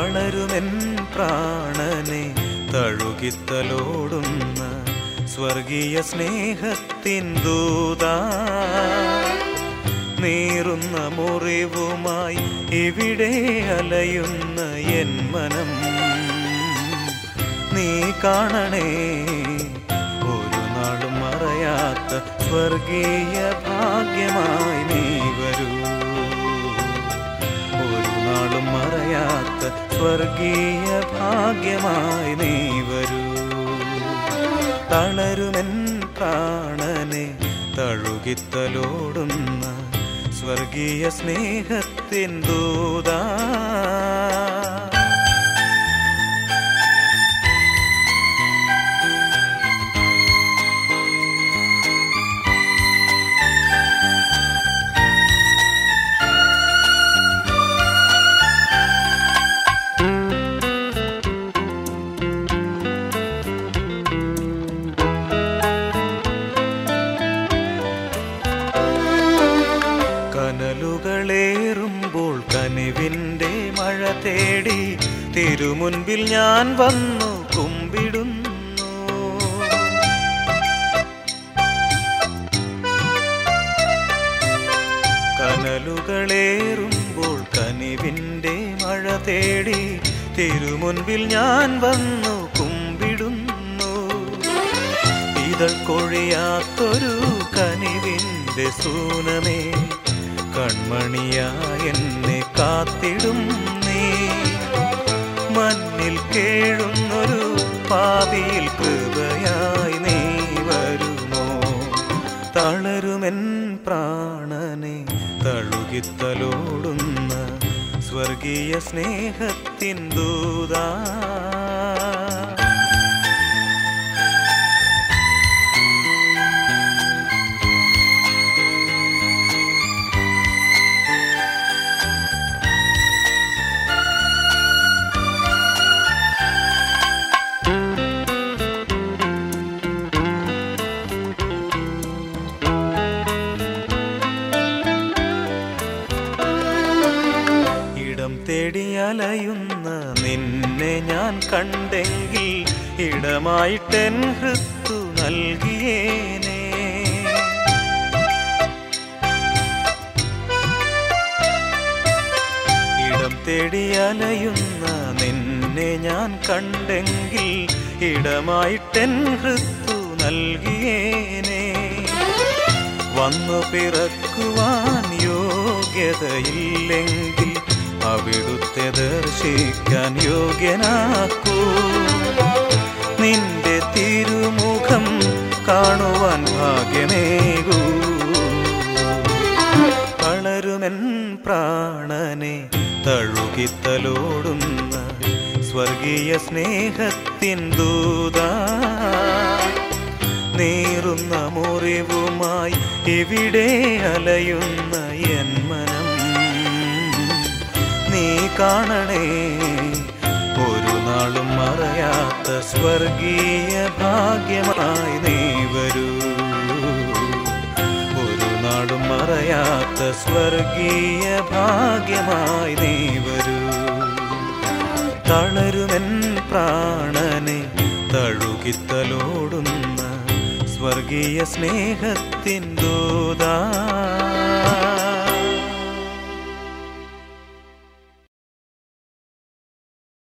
തളരുമെൻ പ്രാണനെ തഴുകിത്തലോടുന്ന സ്വർഗീയ സ്നേഹത്തിൻ ദൂതാ നീറുന്ന മുറിവുമായി ഇവിടെ അലയുന്ന എൻ മനം നീ കാണണേ ഒരു നാളും മറയാത്ത സ്വർഗീയ ഭാഗ്യമായി നീ വരൂ ഒരു നാളും മറയാത്ത സ്വർഗീയ ഭാഗ്യമായി നീ വരൂ തളരുമെൻ പ്രാണനെ തഴുകിത്തലോടുന്ന സ്വർഗീയ സ്നേഹത്തിൻ ദൂതാ കനലുകളേറുമ്പോൾ കനിവിൻ്റെ മഴ തേടി തിരുമുൻപിൽ ഞാൻ വന്നു കുമ്പിടുന്നു കനലുകളേറുമ്പോൾ കനിവിൻ്റെ മഴ തേടി തിരുമുൻപിൽ ഞാൻ വന്നു കുമ്പിടുന്നു ഇതൾ കൊഴിയാത്തൊരു കനിവിൻ്റെ സൂനമേ കൺമണിയാ എന്നെ കാത്തിടും നീ മണ്ണിൽ കേഴുന്നൊരു പാപിയിൽ കൃപയായി നീ വരുമോ തളരുമെൻ പ്രാണനെ തഴുകിത്തലോടുന്ന സ്വർഗീയ സ്നേഹത്തിൻ ദൂതാ ഇടം തേടി അലയുന്ന നിന്നെ ഞാൻ കണ്ടെങ്കിൽ ഇടമായിട്ടെൻ ഹൃത്തു നൽകിയേനെ ഇടം തേടി അലയുന്ന നിന്നെ ഞാൻ കണ്ടെങ്കിൽ ഇടമായിട്ടെൻ ഹൃത്തു നൽകിയേനെ വന്നു പിറക്കുവാൻ യോഗ്യതയില്ലെങ്കിൽ അവിടുത്തെ ദർശിക്കാൻ യോഗ്യനാക്കൂ നിന്റെ തിരുമുഖം കാണുവാൻ ഭാഗ്യമേകൂ വളരുമെൻ പ്രാണനെ തഴുകിത്തലോടുന്ന സ്വർഗീയ സ്നേഹത്തിൻ ദൂതാ നീറുന്ന മുറിവുമായി ഇവിടെ അലയുന്ന എൻ മനം നീ കാണണേ ഒരു നാളും മറയാത്ത സ്വർഗീയ ഭാഗ്യമായി നീ വരൂ ഒരു നാളും മറയാത്ത സ്വർഗീയ ഭാഗ്യമായി നീ വരൂ തളരുമെൻ പ്രാണനെ തഴുകിത്തലോടുന്ന സ്വർഗീയ സ്നേഹത്തിൻ ദൂതാ